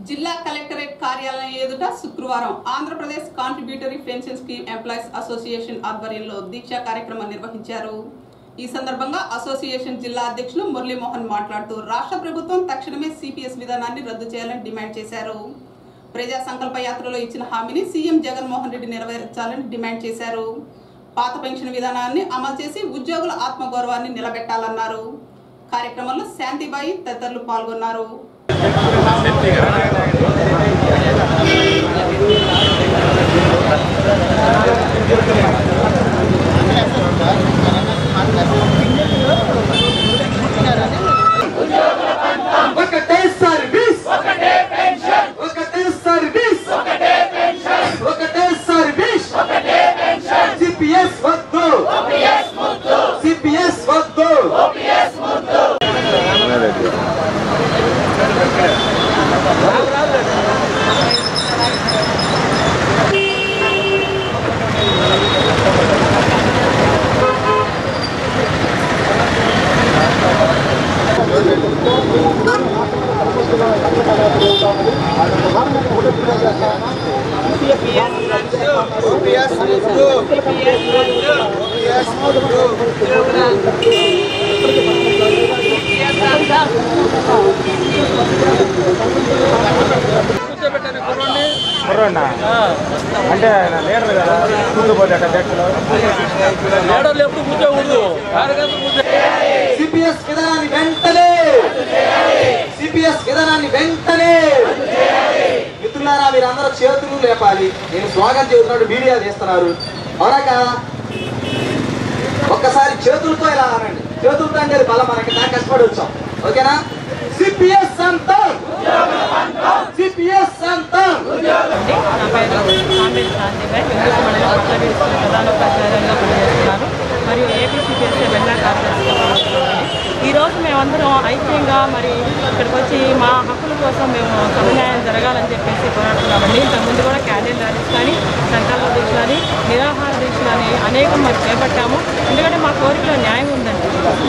జిల్లా కలెక్టరేట్ కార్యాలయం ఎదుట శుక్రవారం Andhra Pradesh contributory pension scheme employees association ఆధ్వర్యంలో దీక్షా కార్యక్రమం నిర్వహించారు ఈ సందర్భంగా అసోసియేషన్ జిల్లా అధ్యక్షులు మురళీమోహన్ మాట్లాడుతూ రాష్ట్ర ప్రభుత్వం తక్షణమే సిపిఎస్ విధానాన్ని రద్దు చేయాలని డిమాండ్ చేశారు ప్రజా సంకల్ప యాత్రలో ఇచ్చిన హామీని సీఎం జగన్మోహన్ రెడ్డి నెరవేర్చాలని డిమాండ్ చేశారు పాత పెన్షన్ విధానాన్ని అమలు చేసి ఉద్యోగుల ఆత్మగౌరవాన్ని నిలబెట్టాలన్నారు కార్యక్రమంలో శాంతిబాయి తదితరులు పాల్గొన్నారు ఒకటే సర్వీస్ ఒకటే పెన్షన్ ఒకటే సర్వీస్ ఒకటే పెన్షన్ ఒకటే సర్వీస్ ఒకటే పెన్షన్ సిపిఎస్ వద్దు ఓపీఎస్ ముద్దు సిపిఎస్ వద్దు ఓపీఎస్ ముద్దు కుర్రోడ్నా? అంటే ఆయన లీడర్ కదా కూర్చోపోతే అధ్యక్షులు లీడర్లు ఎప్పుడు కూర్చోకూడదు కార్యకర్తలు కూర్చో సిపిఎస్ విధానాన్ని వెంటనే సిపిఎస్ విధానాన్ని వెంటనే మిత్రులారా మీరందరూ చేతులు లేపాలి నేను స్వాగతం చేస్తున్నట్టు మీడియా చేస్తున్నారు అవునా కదా ఒక్కసారి చేతులతో ఇలా అనండి చేతులతో అంటే అది బలం మనకి నాకు కష్టపడి వచ్చాం ఓకేనా సిపిఎస్ అంతం సిపిఎస్ అంతం అండి నా పేరు కాంబేజ్ శాంతిబాయ్ వెంకట మండలం కొత్తగూడ స్కూల్ ప్రధాన ఉపాధ్యాయులుగా పనిచేస్తున్నాను మరియు ఏపీసీపీఎస్సీ వెళ్ళా కార్యదర్శిగా పనిచేస్తున్నాను ఈరోజు మేమందరం ఐక్యంగా మరి ఇక్కడికి వచ్చి మా హక్కుల కోసం మేము సమన్యాయం జరగాలని చెప్పేసి పోరాడుతున్నామండి ఇంతకుముందు కూడా క్యాండిల్ ర్యాలీస్ కానీ సంకల్ప దీక్షలు అని నిరాహార దీక్షలు అని అనేకం మరి చేపట్టాము ఎందుకంటే మా కోరికలో న్యాయం ఉందండి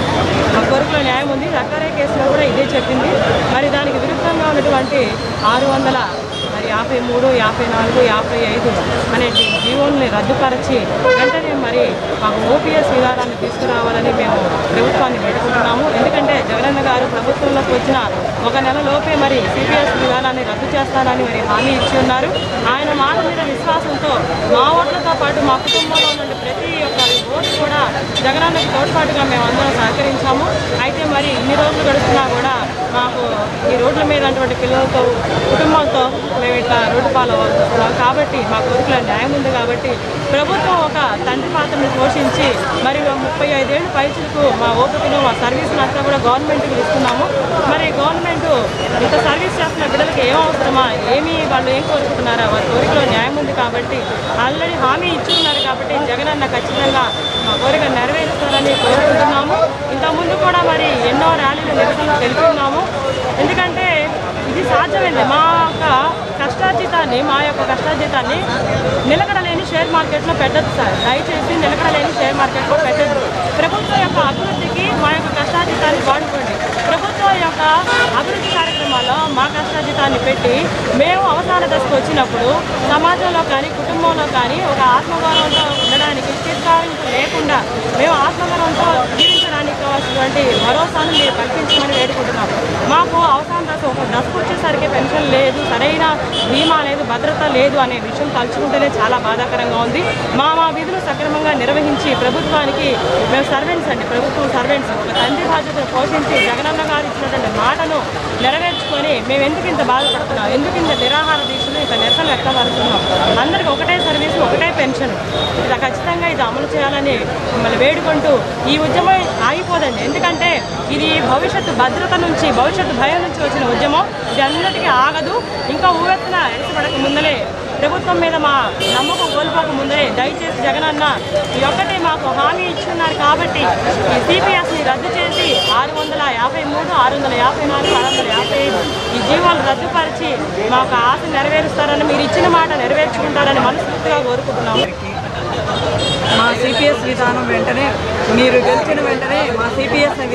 మా కోరికలో న్యాయం ఉంది రకారే కేసులో కూడా ఇదే చెప్పింది మరి దానికి విరుద్ధంగా ఉన్నటువంటి ఆరు వందల మరి యాభై మూడు యాభై నాలుగు యాభై ఐదు అనే జీవోల్ని రద్దుపరిచి వెంటనే మరి మాకు ఓపీఎస్ విధానాన్ని తీసుకురావాలని మేము ప్రభుత్వాన్ని పెట్టుకుంటున్నాము ఎందుకంటే జగనన్న గారు ప్రభుత్వంలోకి వచ్చిన ఒక నెల లోపే మరి సిపిఎస్ విధానాన్ని రద్దు చేస్తానని మరి హామీ ఇచ్చి ఉన్నారు ఆయన మాట మీద విశ్వాసంతో మా ఓట్లతో పాటు మా కుటుంబంలో ఉన్న ప్రతి ఒక్క ఓటు కూడా జగనన్నకి తోడ్పాటుగా మేము అందరం సహకరించాము అయితే మరి ఇన్ని రోజులు గడుస్తున్నా కూడా మాకు ఈ రోడ్ల మీద ఉన్నటువంటి పిల్లలతో కుటుంబంతో మేము ఇట్లా రోడ్డు పాలవ్వాల్సి వస్తున్నాం కాబట్టి మా కోరికలో న్యాయం ఉంది కాబట్టి ప్రభుత్వం ఒక తండ్రి పాత్రను పోషించి మరి ముప్పై ఐదేళ్ళు పైచులకు మా ఓపికను మా సర్వీస్ని అంతా కూడా గవర్నమెంట్కి ఇస్తున్నాము మరి గవర్నమెంట్ ఇంత సర్వీస్ చేస్తున్న బిడ్డలకి ఏం అవసరమా ఏమి వాళ్ళు ఏం కోరుకుంటున్నారా వారి కోరికలో న్యాయం ఉంది కాబట్టి ఆల్రెడీ హామీ ఇచ్చున్నారు కాబట్టి జగనన్న ఖచ్చితంగా మా కోరిక నెరవేరుస్తారని కోరుకుంటున్నాము ఇంతకుముందు కూడా మరి ఎన్నో ర్యాలీలు నిరసనలు తెలుపుతున్నాము ఎందుకంటే ఇది సాధ్యమైంది మా యొక్క కష్టార్జితాన్ని మా యొక్క కష్టార్జితాన్ని నిలకడలేని షేర్ మార్కెట్లో పెట్టద్దు సార్ దయచేసి నిలకడలేని షేర్ మార్కెట్లో పెట్టద్దు ప్రభుత్వం యొక్క అభివృద్ధికి మా యొక్క కష్టార్జితాన్ని వాడుకోండి ప్రభుత్వం యొక్క అభివృద్ధి కార్యక్రమాల్లో మా కష్టార్జితాన్ని పెట్టి మేము అవసాన దశకు వచ్చినప్పుడు సమాజంలో కానీ కుటుంబంలో కానీ ఒక ఆత్మగౌరవంతో ఉండడానికి చిత్కారింపు లేకుండా మేము ఆత్మగౌరవంతో జీవించడానికి కావాల్సినటువంటి భరోసాను మీరు కల్పించమని వేడుకుంటున్నాం మాకు అవసాన దశ ఒక దశకు వచ్చేసరికి పెన్షన్ లేదు సరైన బీమా లేదు భద్రత లేదు అనే విషయం తలుచుకుంటేనే చాలా బాధాకరంగా ఉంది మా మా విధులు సక్రమంగా నిర్వహించి ప్రభుత్వానికి మేము సర్వెంట్స్ అండి ప్రభుత్వం సర్వెంట్స్ ఒక తండ్రి బాధ్యతను పోషించి జగనన్న గారు ఇచ్చినటువంటి మాటను నెరవేర్చుకొని మేము ఎందుకు ఇంత బాధపడుతున్నాం ఎందుకు ఇంత నిరాహార దీక్షలు ఇంత నిరసన వ్యక్తపడుతున్నాం అందరికి ఒకటే సర్వీసు ఒకటే పెన్షన్ ఇది ఖచ్చితంగా ఇది అమలు చేయాలని మిమ్మల్ని వేడుకుంటూ ఈ ఉద్యమం ఆగిపోదండి ఎందుకంటే ఇది భవిష్యత్తు భద్రత నుంచి భవిష్యత్తు భయం నుంచి వచ్చిన ఉద్యమం ఇది అన్నిటికీ ఆగదు ఇంకా ఊవెత్తున ఎరసపడక ముందలే ప్రభుత్వం మీద మా నమ్మకం కోల్పోక ముందరే దయచేసి జగనన్న ఈ ఒక్కటే మాకు హామీ ఇచ్చున్నారు కాబట్టి ఈ సిపిఎస్ని రద్దు చేసి ఆరు వందల యాభై మూడు ఆరు వందల యాభై నాలుగు ఆరు వందల యాభై ఐదు ఈ జీవాలు రద్దుపరిచి మాకు ఆశ నెరవేరుస్తారని మీరు ఇచ్చిన మాట నెరవేర్చుకుంటారని మనస్ఫూర్తిగా కోరుకుంటున్నాము మా సిపిఎస్ విధానం వెంటనే మీరు గెలిచిన వెంటనే మా సిపిఎస్ విధానం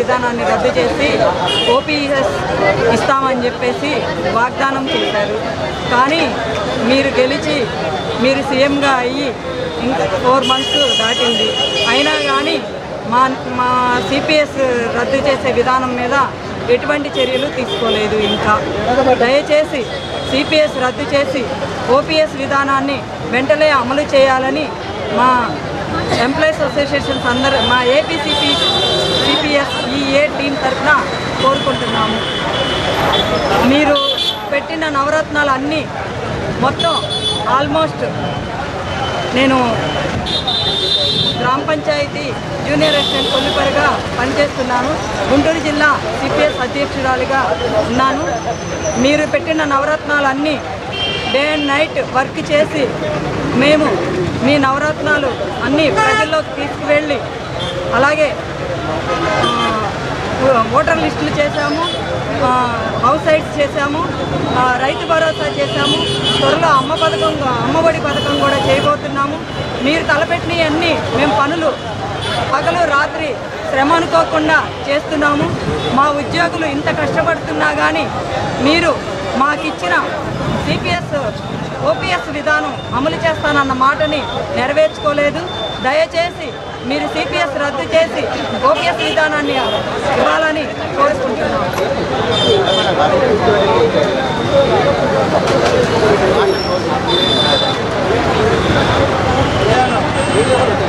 విధానాన్ని రద్దు చేసి ఓపీఎస్ ఇస్తామని చెప్పేసి వాగ్దానం చేశారు కానీ మీరు గెలిచి మీరు సీఎంగా అయ్యి ఇంకా ఫోర్ మంత్స్ దాటింది అయినా కానీ మా మా సిపిఎస్ రద్దు చేసే విధానం మీద ఎటువంటి చర్యలు తీసుకోలేదు ఇంకా దయచేసి సిపిఎస్ రద్దు చేసి ఓపీఎస్ విధానాన్ని వెంటనే అమలు చేయాలని మా ఎంప్లాయీస్ అసోసియేషన్స్ అందరూ మా ఏపీసీపీ సిపిఎస్ ఈ ఏ టీం తరఫున కోరుకుంటున్నాము మీరు పెట్టిన నవరత్నాలు అన్నీ మొత్తం ఆల్మోస్ట్ నేను గ్రామ పంచాయతీ జూనియర్ అసిస్టెంట్ కొల్లిపరిగా పనిచేస్తున్నాను గుంటూరు జిల్లా సిపిఎస్ అధ్యక్షురాలిగా ఉన్నాను మీరు పెట్టిన నవరత్నాలన్నీ డే అండ్ నైట్ వర్క్ చేసి మేము మీ నవరత్నాలు అన్నీ ప్రజల్లోకి తీసుకువెళ్ళి అలాగే ఆ, ఓటర్ లిస్టులు చేశాము ఆ, హౌస్ సైట్స్ చేశాము ఆ, రైతు భరోసా చేశాము త్వరలో అమ్మ పథకం అమ్మఒడి పథకం కూడా చేయబోతున్నాము మీరు తలపెట్టినవి అన్నీ మేము పనులు పగలు రాత్రి శ్రమ అనుకోకుండా చేస్తున్నాము మా ఉద్యోగులు ఇంత కష్టపడుతున్నా కానీ మీరు మాకిచ్చిన సిపిఎస్ ఓపీఎస్ విధానం అమలు చేస్తానన్న మాటని నెరవేర్చుకోలేదు దయచేసి మీరు సిపిఎస్ రద్దు చేసి ఓపీఎస్ విధానాన్ని ఇవ్వాలని కోరుకుంటున్నాం వీడియో